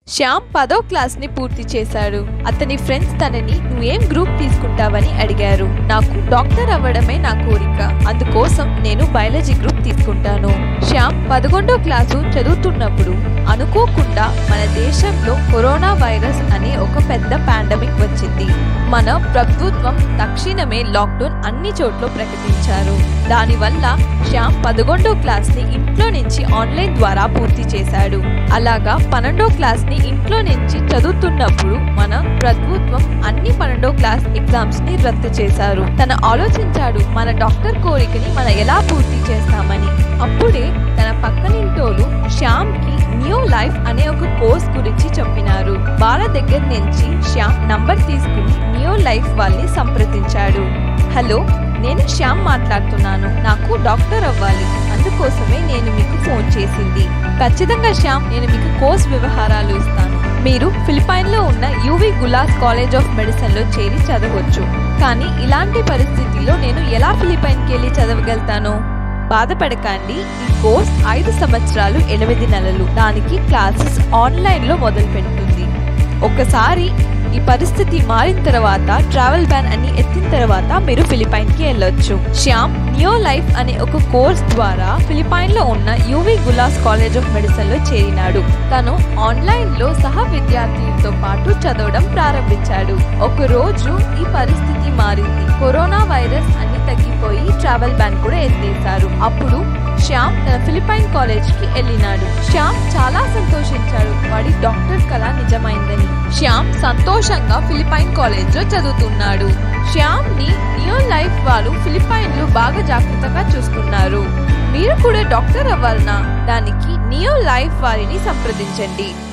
శ్యామ్ పదో క్లాస్ ని పూర్తి చేశాడు అతని ఫ్రెండ్స్ తనని నువ్వేం గ్రూప్ తీసుకుంటావని అడిగారు నాకు డాక్టర్ అవ్వడమే నా కోరిక అందుకోసం నేను బయాలజీ గ్రూప్ తీసుకుంటాను శ్యామ్ పదకొండో క్లాసు చదువుతున్నప్పుడు అనుకోకుండా మన దేశంలో కరోనా వైరస్ అనే ఒక పెద్ద పాండమిక్ వచ్చింది మన ప్రభుత్వం తక్షణమే లాక్డౌన్ అన్ని చోట్ల ప్రకటించారు దానివల్ల శ్యామ్ పదకొండో క్లాస్ ని ఇంట్లో నుంచి ఆన్లైన్ ద్వారా పూర్తి చేశాడు అలాగా పన్నెండో క్లాస్ ని ఇంట్లో నుంచి చదువుతున్నప్పుడు మన ప్రభుత్వం అన్ని పన్నెండో క్లాస్ ఎగ్జామ్స్ ని రద్దు చేశారు తన ఆలోచించాడు మన డాక్టర్ కోరికని మనం ఎలా పూర్తి చేస్తామని అప్పుడే తన పక్కనింటోలు శ్యామ్ కి న్యూ లైఫ్ అనే ఒక కోర్స్ గురించి చెప్పినారు వాళ్ళ దగ్గర నుంచి శ్యామ్ నంబర్ తీసుకుని న్యూ లైఫ్ వాళ్ళని సంప్రదించాడు హలో నేను శ్యామ్ మాట్లాడుతున్నాను నాకు డాక్టర్ అవ్వాలి అందుకోసమే నేను మీకు ఫోన్ చేసింది ఖచ్చితంగా శ్యామ్ నేను మీకు కోర్స్ వ్యవహారాలు ఇస్తాను మీరు ఫిలిపైన్ లో ఉన్న UV Gullas College of Medicine లో చేరి చదవచ్చు కానీ ఇలాంటి పరిస్థితిలో నేను ఎలా ఫిలిపైన్కి వెళ్ళి చదవగలుగుతాను బాధపడకండి ఈ కోర్స్ ఐదు సంవత్సరాలు ఎనిమిది నెలలు దానికి క్లాసెస్ ఆన్లైన్ లో మొదలు పెడుతుంది ఒకసారి ఈ పరిస్థితి మారిన తర్వాత ట్రావెల్ బ్యాన్ అని ఎత్తిన తర్వాత మీరు ఫిలిపైన్ కి వెళ్ళొచ్చు శ్యామ్ న్యూ లైఫ్ అనే ఒక కోర్స్ ద్వారా ఫిలిపైన్ లో ఉన్న UV Gullas College of Medicine లో చేరినాడు తను ఆన్లైన్ లో సహ విద్యార్థులతో పాటు చదవడం ప్రారంభించాడు ఒక రోజు ఈ పరిస్థితి మారింది కరోనా వైరస్ అన్ని తగ్గిపోయి ట్రావెల్ బ్యాన్ కూడా ఎత్తేశారు అప్పుడు శ్యామ్ తన ఫిలిపైన్ కాలేజ్ కి వెళ్ళినాడు శ్యామ్ చాలా సంతోషించాడు వాడి డాక్టర్ కళ నిజమైందని శ్యామ్ సంతోషంగా ఫిలిపైన్ కాలేజ్ లో చదువుతున్నాడు శ్యామ్ ని న్యూ లైఫ్ వాళ్ళు ఫిలిపైన్ లో బాగా జాగ్రత్తగా చూస్తున్నారు మీరు కూడా డాక్టర్ అవ్వాలనా దానికి నియో లైఫ్ వారిని సంప్రదించండి